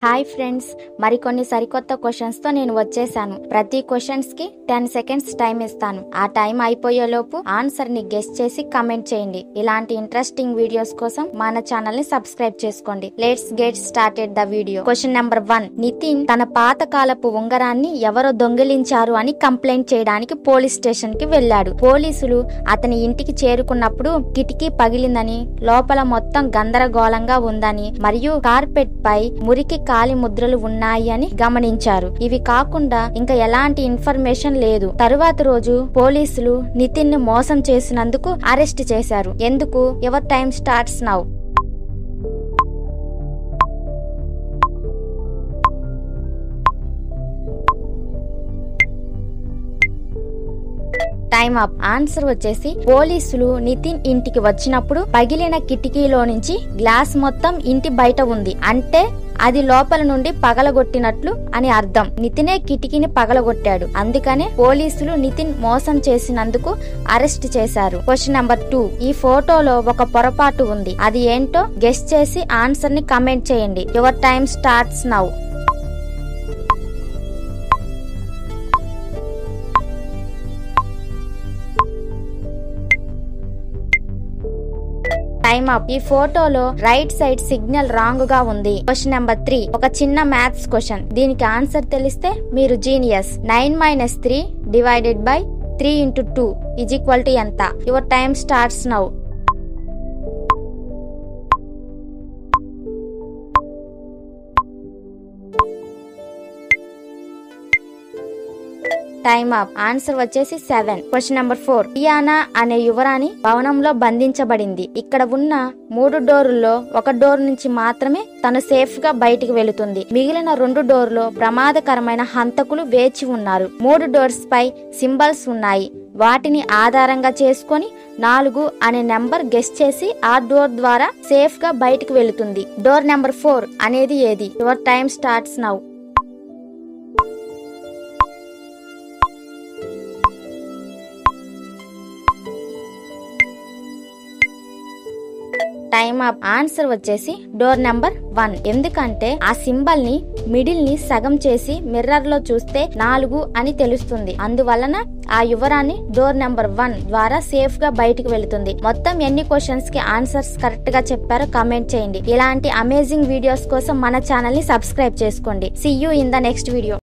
hi friends మరికొన్ని సరికొత్త questions తో నేను వచ్చేసాను ప్రతి క్వశ్చన్స్ కి టెన్ సెకండ్స్ టైం ఇస్తాను ఆ టైం అయిపోయేలోపు ఆన్సర్ ని గెస్ట్ చేసి కమెంట్ చేయండి ఇలాంటి ఇంట్రెస్టింగ్ వీడియోస్ కోసం మన ఛానల్ ని సబ్స్క్రైబ్ చేసుకోండి let's get started the video question number one Nitin తన పాత కాలపు ఉంగరాన్ని ఎవరో దొంగిలించారు అని కంప్లైంట్ చేయడానికి పోలీస్ స్టేషన్ కి వెళ్ళాడు పోలీసులు అతని ఇంటికి చేరుకున్నప్పుడు కిటికీ పగిలిందని లోపల మొత్తం గందరగోళంగా ఉందని మరియు కార్పెట్ పై మురికి కాలి ముద్రలు ఉన్నాయి అని గమనించారు ఇవి కాకుండా ఇంకా ఎలాంటి ఇన్ఫర్మేషన్ లేదు తరువాత రోజు పోలీసులు నితిన్ ని మోసం చేసినందుకు అరెస్ట్ చేశారు ఎందుకు your time starts now time up answer వచ్చేసి పోలీసులు నితిన్ ఇంటికి వచ్చినప్పుడు పగిలిన కిటికీలో నుంచి గ్లాస్ మొత్తం ఇంటి బయట ఉంది అంటే అది లోపల నుండి పగలగొట్టినట్లు అని అర్థం నితినే కిటికీని పగలగొట్టాడు అందుకనే పోలీసులు నితిన్ మోసం చేసినందుకు అరెస్ట్ చేశారు క్వశ్చన్ నెంబర్ టూ ఈ ఫోటోలో ఒక పొరపాటు ఉంది అది ఏంటో గెస్ట్ చేసి ఆన్సర్ ని కమెంట్ చేయండి your time starts now time up ఈ ఫోటోలో రైట్ సైడ్ సిగ్నల్ రాంగ్ గా ఉంది క్వశ్చన్ నెంబర్ త్రీ ఒక చిన్న మ్యాథ్స్ క్వశ్చన్ దీనికి ఆన్సర్ తెలిస్తే మీరు genius nine minus three divided by three into two is equal to ఎంత your time starts now time up answer వచ్చేసి seven question number four Tiana అనే యువరాణి భవనంలో బంధించబడింది ఇక్కడ ఉన్న మూడు డోర్లలో ఒక డోర్ నుంచి మాత్రమే తను సేఫ్ గా బయటికి వెళుతుంది మిగిలిన రెండు డోర్లో ప్రమాదకరమైన హంతకులు వేచి ఉన్నారు మూడు డోర్స్ పై సింబల్స్ ఉన్నాయి వాటిని ఆధారంగా చేసుకొని నాలుగు అనే నెంబర్ గెస్ట్ చేసి ఆ డోర్ ద్వారా సేఫ్ గా బయటికి వెళుతుంది డోర్ నెంబర్ ఫోర్ అనేది ఏది your time starts now time up answer వచ్చేసి డోర్ నెంబర్ వన్ ఎందుకంటే ఆ సింబల్ ని మిడిల్ ని సగం చేసి మిర్రర్ లో చూస్తే నాలుగు అని తెలుస్తుంది అందువలన ఆ యువరాన్ని డోర్ నెంబర్ వన్ ద్వారా సేఫ్ గా బయటికి వెళుతుంది మొత్తం ఎన్ని క్వశ్చన్స్ కి ఆన్సర్స్ కరెక్ట్ గా చెప్పారో కమెంట్ చేయండి ఇలాంటి అమేజింగ్ వీడియోస్ కోసం మన ఛానల్ ని సబ్స్క్రైబ్ చేసుకోండి see you in the next video